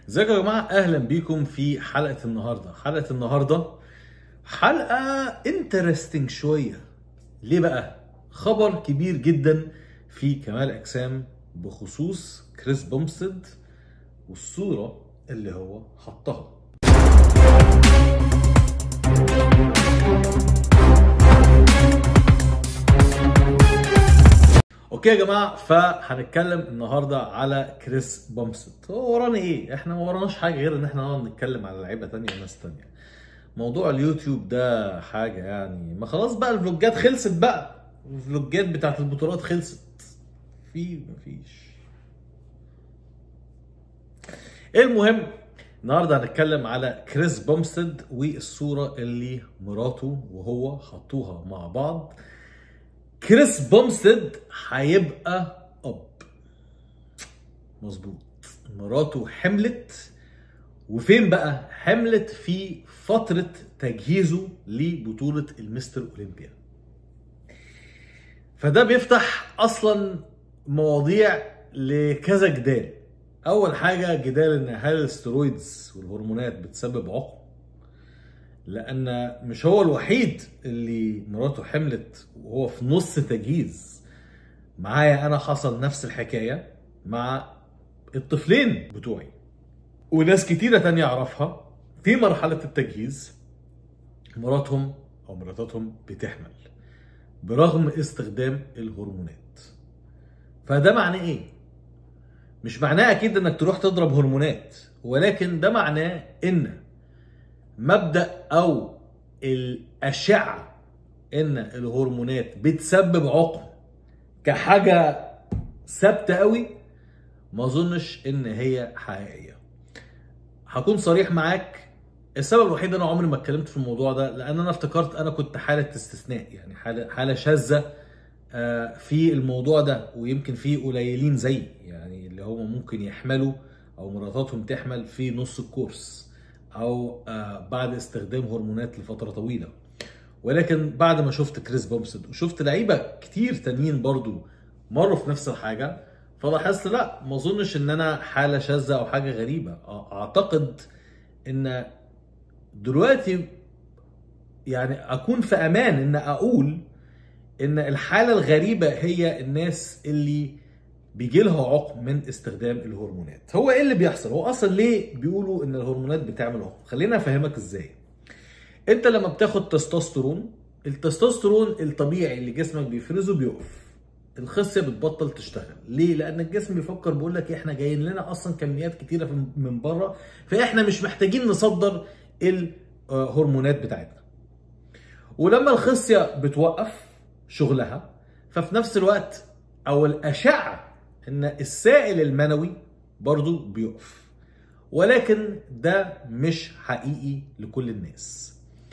ازيكم يا جماعه اهلا بيكم في حلقه النهارده حلقه النهارده حلقه انترستنج شويه ليه بقى خبر كبير جدا في كمال اجسام بخصوص كريس بومستد والصوره اللي هو حطها اوكي يا جماعه فهنتكلم النهارده على كريس بومستد هو ورانا ايه احنا ما وراناش حاجه غير ان احنا نقعد نتكلم على لعيبه تانية وناس تانية موضوع اليوتيوب ده حاجه يعني ما خلاص بقى الفلوجات خلصت بقى الفلوجات بتاعت البطولات خلصت في مفيش المهم النهارده هنتكلم على كريس بومستد والصوره اللي مراته وهو حطوها مع بعض كريس بومستد هيبقى اب مظبوط مراته حملت وفين بقى حملت في فترة تجهيزه لبطولة المستر اولمبيا فده بيفتح اصلا مواضيع لكذا جدال اول حاجة جدال ان هل الاسترويدز والهرمونات بتسبب عقم لان مش هو الوحيد اللي مراته حملت وهو في نص تجهيز معايا انا حصل نفس الحكايه مع الطفلين بتوعي وناس كتيرة تانية اعرفها في مرحلة التجهيز مراتهم او مراتاتهم بتحمل برغم استخدام الهرمونات فده معناه ايه؟ مش معناه اكيد انك تروح تضرب هرمونات ولكن ده معناه ان مبدا او الاشعه ان الهرمونات بتسبب عقم كحاجه ثابته قوي ما اظنش ان هي حقيقيه هكون صريح معاك السبب الوحيد انا عمري ما اتكلمت في الموضوع ده لان انا افتكرت انا كنت حاله استثناء يعني حاله حاله شاذه في الموضوع ده ويمكن في قليلين زي يعني اللي هم ممكن يحملوا او مراتاتهم تحمل في نص الكورس او بعد استخدام هرمونات لفتره طويله ولكن بعد ما شفت كريس بومسد وشفت لعيبه كتير تانيين برضو مروا في نفس الحاجه فلاحظت لا ما اظنش ان انا حاله شاذه او حاجه غريبه اعتقد ان دلوقتي يعني اكون في امان ان اقول ان الحاله الغريبه هي الناس اللي بيجي لها عقم من استخدام الهرمونات هو ايه اللي بيحصل هو اصلا ليه بيقولوا ان الهرمونات بتعمل عقم خلينا افهمك ازاي انت لما بتاخد تستوستيرون التستوستيرون الطبيعي اللي جسمك بيفرزه بيقف الخصيه بتبطل تشتغل ليه لان الجسم بيفكر بيقول لك احنا جايين لنا اصلا كميات كتيره من بره فاحنا مش محتاجين نصدر الهرمونات بتاعتنا ولما الخصيه بتوقف شغلها ففي نفس الوقت او الاشعه ان السائل المنوي برضو بيقف ولكن ده مش حقيقي لكل الناس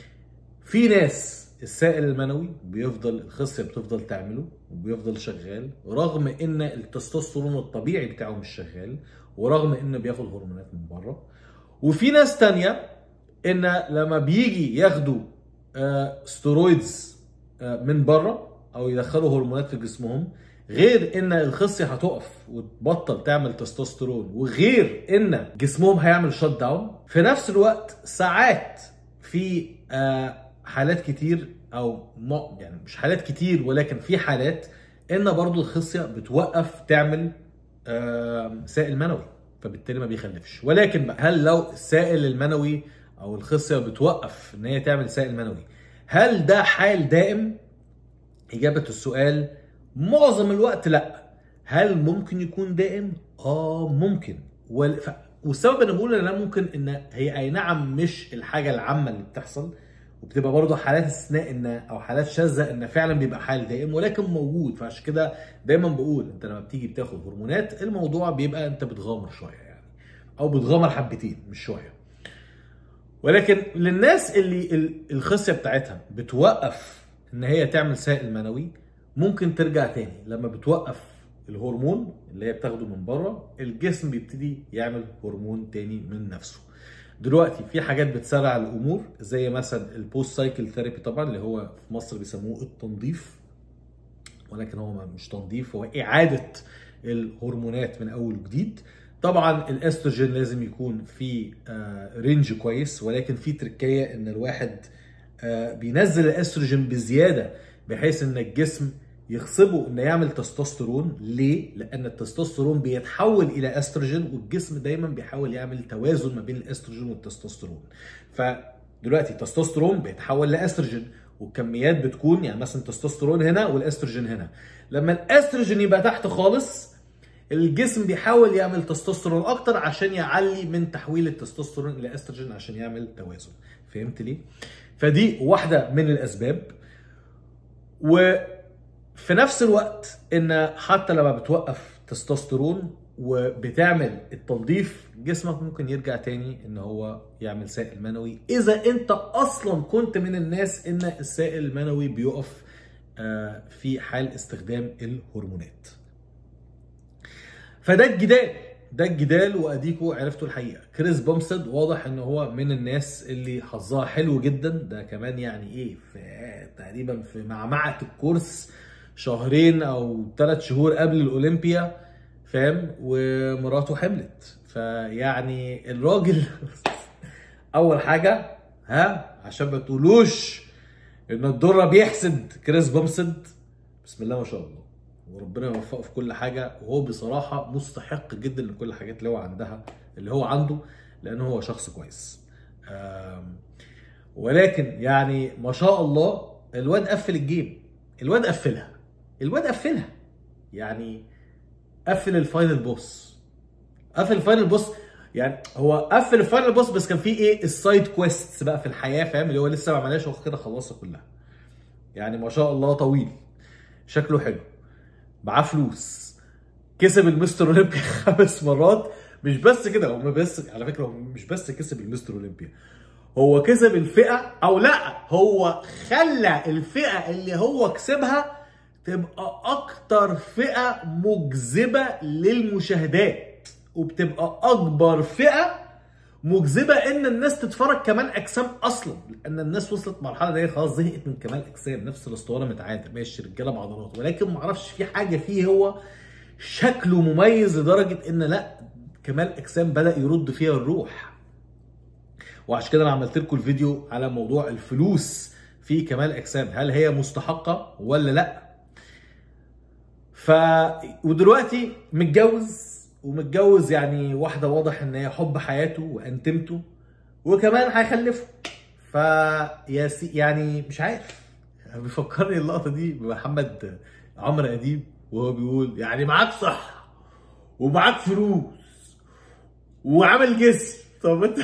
في ناس السائل المنوي بيفضل الخصيه بتفضل تعمله وبيفضل شغال رغم ان التستوستيرون الطبيعي بتاعه مش شغال ورغم انه بياخد هرمونات من بره وفي ناس تانية ان لما بيجي ياخدوا ستيرويدز من بره او يدخلوا هرمونات في جسمهم غير ان الخصيه هتقف وتبطل تعمل تستوستيرون وغير ان جسمهم هيعمل شوت داون في نفس الوقت ساعات في حالات كتير او يعني مش حالات كتير ولكن في حالات ان برضو الخصيه بتوقف تعمل سائل منوي فبالتالي ما بيخلفش ولكن بقى هل لو السائل المنوي او الخصيه بتوقف ان هي تعمل سائل منوي هل ده حال دائم إجابة السؤال معظم الوقت لا هل ممكن يكون دائم؟ آه ممكن وال... ف... والسبب انا بقول ان لا ممكن ان هي اي نعم مش الحاجه العامه اللي بتحصل وبتبقى برضه حالات استثناء ان او حالات شاذه ان فعلا بيبقى حال دائم ولكن موجود فعشان كده دايما بقول انت لما بتيجي بتاخد هرمونات الموضوع بيبقى انت بتغامر شويه يعني او بتغامر حبتين مش شويه ولكن للناس اللي الخصيه بتاعتها بتوقف ان هي تعمل سائل منوي ممكن ترجع تاني لما بتوقف الهرمون اللي هي بتاخده من بره الجسم بيبتدي يعمل هرمون تاني من نفسه دلوقتي في حاجات بتسرع الامور زي مثلا البوست سايكل ثيرابي طبعا اللي هو في مصر بيسموه التنظيف ولكن هو مش تنظيف هو اعاده الهرمونات من اول وجديد طبعا الاستروجين لازم يكون في آه، رينج كويس ولكن في تركية ان الواحد آه، بينزل الاستروجين بزياده بحيث ان الجسم يغصبه انه يعمل تستوستيرون ليه؟ لان التستوستيرون بيتحول الى استروجين والجسم دايما بيحاول يعمل توازن ما بين الاستروجين والتستوستيرون. فدلوقتي التستوستيرون بيتحول لاستروجين والكميات بتكون يعني مثلا التستوستيرون هنا والاستروجين هنا. لما الاستروجين يبقى تحت خالص الجسم بيحاول يعمل تستوستيرون اكتر عشان يعلي من تحويل التستوستيرون الى استروجين عشان يعمل توازن. فهمت ليه؟ فدي واحده من الاسباب وفي نفس الوقت ان حتى لما بتوقف تستوستيرون وبتعمل التنظيف جسمك ممكن يرجع تاني ان هو يعمل سائل منوي اذا انت اصلا كنت من الناس ان السائل المنوي بيقف آه، في حال استخدام الهرمونات فده الجدال ده الجدال واديكوا عرفتوا الحقيقه كريس بومسد واضح ان هو من الناس اللي حظها حلو جدا ده كمان يعني ايه في تقريبا في معمعه الكورس شهرين او ثلاث شهور قبل الاولمبيا فاهم ومراته حملت فيعني الراجل اول حاجه ها عشان ما تقولوش ان الدره بيحسد كريس بومسد بسم الله ما شاء الله وربنا يوفقه في كل حاجه وهو بصراحه مستحق جدا لكل الحاجات اللي هو عندها اللي هو عنده لان هو شخص كويس آم، ولكن يعني ما شاء الله الواد قفل الجيم الواد قفلها الواد قفلها يعني قفل الفاينل بوس قفل الفاينل بوس يعني هو قفل الفاينل بوس بس كان في ايه السايد كويستس بقى في الحياه فاهم اللي هو لسه ما عملهاش هو كده خلصها كلها يعني ما شاء الله طويل شكله حلو معاه فلوس كسب المستر اولمبيا خمس مرات مش بس كده هو بس على فكره هو مش بس كسب المستر اولمبيا هو كسب الفئه او لا هو خلى الفئه اللي هو كسبها تبقى اكتر فئه مجذبه للمشاهدات وبتبقى اكبر فئه مجذبه ان الناس تتفرج كمال اجسام اصلا لان الناس وصلت مرحله ان هي خلاص زهقت من كمال اجسام نفس الاسطوانه متعادل ماشي رجاله بعضلات ولكن ما اعرفش في حاجه فيه هو شكله مميز لدرجه ان لا كمال اجسام بدا يرد فيها الروح وعشان كده انا عملت لكم الفيديو على موضوع الفلوس في كمال اجسام هل هي مستحقه ولا لا ف ودلوقتي متجوز ومتجوز يعني واحده واضح ان هي حب حياته وانتمته وكمان هيخلفه ف يا سي يعني مش عارف بيفكرني اللقطه دي بمحمد عمرو اديب وهو بيقول يعني معاك صحه ومعاك فلوس وعامل جسم طب انت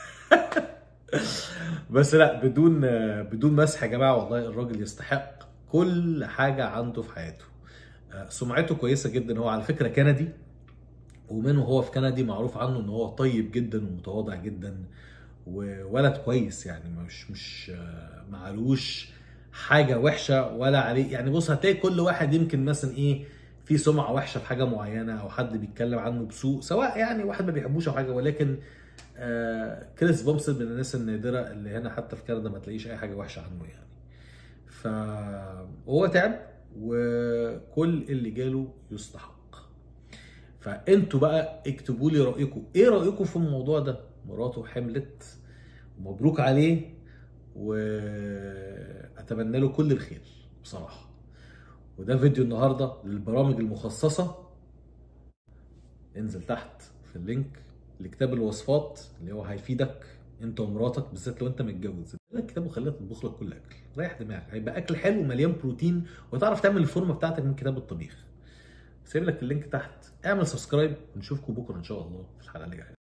بس لا بدون بدون مسح يا جماعه والله الراجل يستحق كل حاجه عنده في حياته آه، سمعته كويسه جدا هو على فكره كندي ومنه هو في كندي معروف عنه ان هو طيب جدا ومتواضع جدا وولد كويس يعني مش مش آه، معلوش حاجه وحشه ولا عليه يعني بص هتلاقي كل واحد يمكن مثلا ايه في سمعه وحشه في حاجه معينه او حد بيتكلم عنه بسوء سواء يعني واحد ما بيحبوش او حاجه ولكن آه كريس بومسون من الناس النادره اللي هنا حتى في كندا ما تلاقيش اي حاجه وحشه عنه يعني فهو تعب وكل اللي جاله يستحق فانتوا بقى اكتبوا لي رايكم ايه رايكم في الموضوع ده مراته حملت ومبروك عليه واتمنى له كل الخير بصراحه وده فيديو النهارده للبرامج المخصصه انزل تحت في اللينك لكتاب الوصفات اللي هو هيفيدك انت ومراتك بالذات لو انت متجوز الكتاب وخليها تطبخ لك كل اكل ريح دماغك هيبقى اكل حلو مليان بروتين وتعرف تعمل الفورمه بتاعتك من كتاب الطبيخ سيب لك اللينك تحت اعمل سبسكرايب ونشوفكم بكره ان شاء الله في الحلقه اللي جايه